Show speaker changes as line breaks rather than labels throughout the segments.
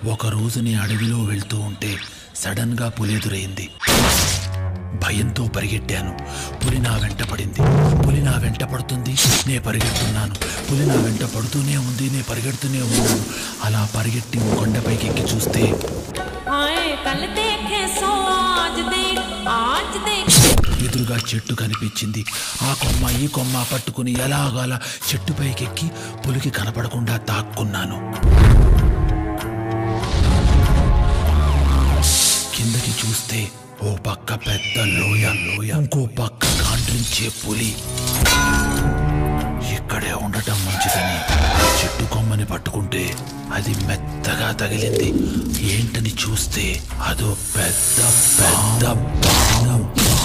ఒక రోజు నీ అడవిలో వెళ్తూ ఉంటే సడన్ గా పులి ఎదురైంది భయంతో పరిగెట్టాను పులి నా వెంట పడింది పులి నా వెంట పడుతుంది నే పరిగెడుతున్నాను పులి నా వెంట పడుతూనే ఉంది నే పరిగెడుతూనే ఉన్నాను అలా పరిగెట్టి ఓ కొండపైకి ఎక్కి చూస్తే
हाय कल देखे सो आज देख आज देख
ఎదురుగా చెట్టు కనిపించింది ఆ కొమ్మ ఈ కొమ్మ పట్టుకుని ఎలాగలా చెట్టు పైకెక్కి పులికి కనపడకుండా తాక్కున్నాను కిందకి చూస్తే ఓ పక్క పెద్ద లోయ లోయ ఇంకో పక్క కాండ్రించే పులి ఇక్కడే ఉండటం మంచిదని చెట్టు కొమ్మని పట్టుకుంటే అది మెత్తగా తగిలింది ఏంటని చూస్తే అదో పెద్ద పెద్ద పాము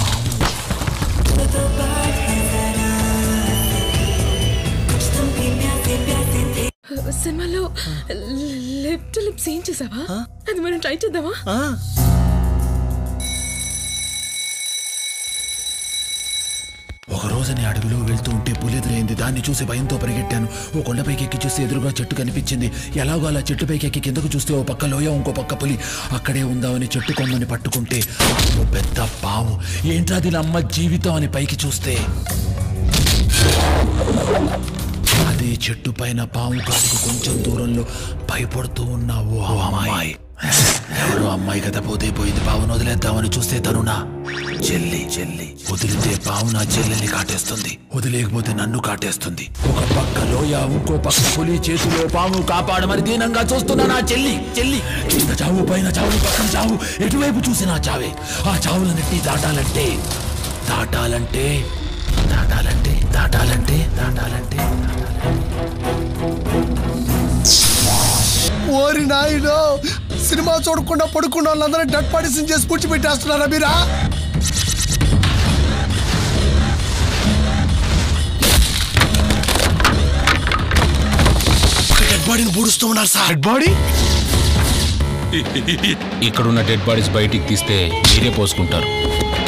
సినిమాలో లిప్ టు లిప్ సీన్ చేసావా అది మనం ట్రై చేద్దామా
ఒక రోజుని అడవిలో వెళ్తూ ఉంటే పులి ఎదురైంది దాన్ని చూసి భయంతో పరిగెట్టాను ఓ కొండపైకి ఎక్కి చూస్తే ఎదురుగా చెట్టు కనిపించింది ఎలాగో అలా చెట్టుపైకి ఎక్కి కిందకు చూస్తే ఓ పక్క లోయ ఇంకో పక్క పులి అక్కడే ఉందామని చెట్టు కొమ్మని పట్టుకుంటే ఓ పెద్ద పాము ఏంట్రాది అమ్మ జీవితం అని పైకి చూస్తే అదే చెట్టు పైన పాము కాటుకు కొంచెం దూరంలో భయపడుతూ ఉన్న ఓ అమ్మాయి ఎవరో అమ్మాయి కథ పోతే పోయింది పావును వదిలేద్దామని చూస్తే తనునా చెల్లి చెల్లి వదిలితే పావు నా చెల్లెల్ని కాటేస్తుంది వదిలేకపోతే నన్ను కాటేస్తుంది ఒక పక్క లోయ ఇంకో పక్క పులి చేతిలో పాము కాపాడమని దీనంగా చూస్తున్నా నా చెల్లి చెల్లి కింద చావు పైన చావు పక్కన చావు ఎటువైపు చూసినా చావే ఆ చావులన్నిటి దాటాలంటే దాటాలంటే దాటాలంటే దాటాలంటే దాటాలంటే
ఓరి నాయుడు సినిమా చూడకుండా పడుకున్న వాళ్ళందరూ డెడ్ బాడీస్ చేసి పూడ్చిపెట్టేస్తున్నారా మీరా డెడ్ బాడీని పూడుస్తూ ఉన్నారు సార్ డెడ్ బాడీ
ఇక్కడున్న డెడ్ బాడీస్ బయటికి తీస్తే మీరే పోసుకుంటారు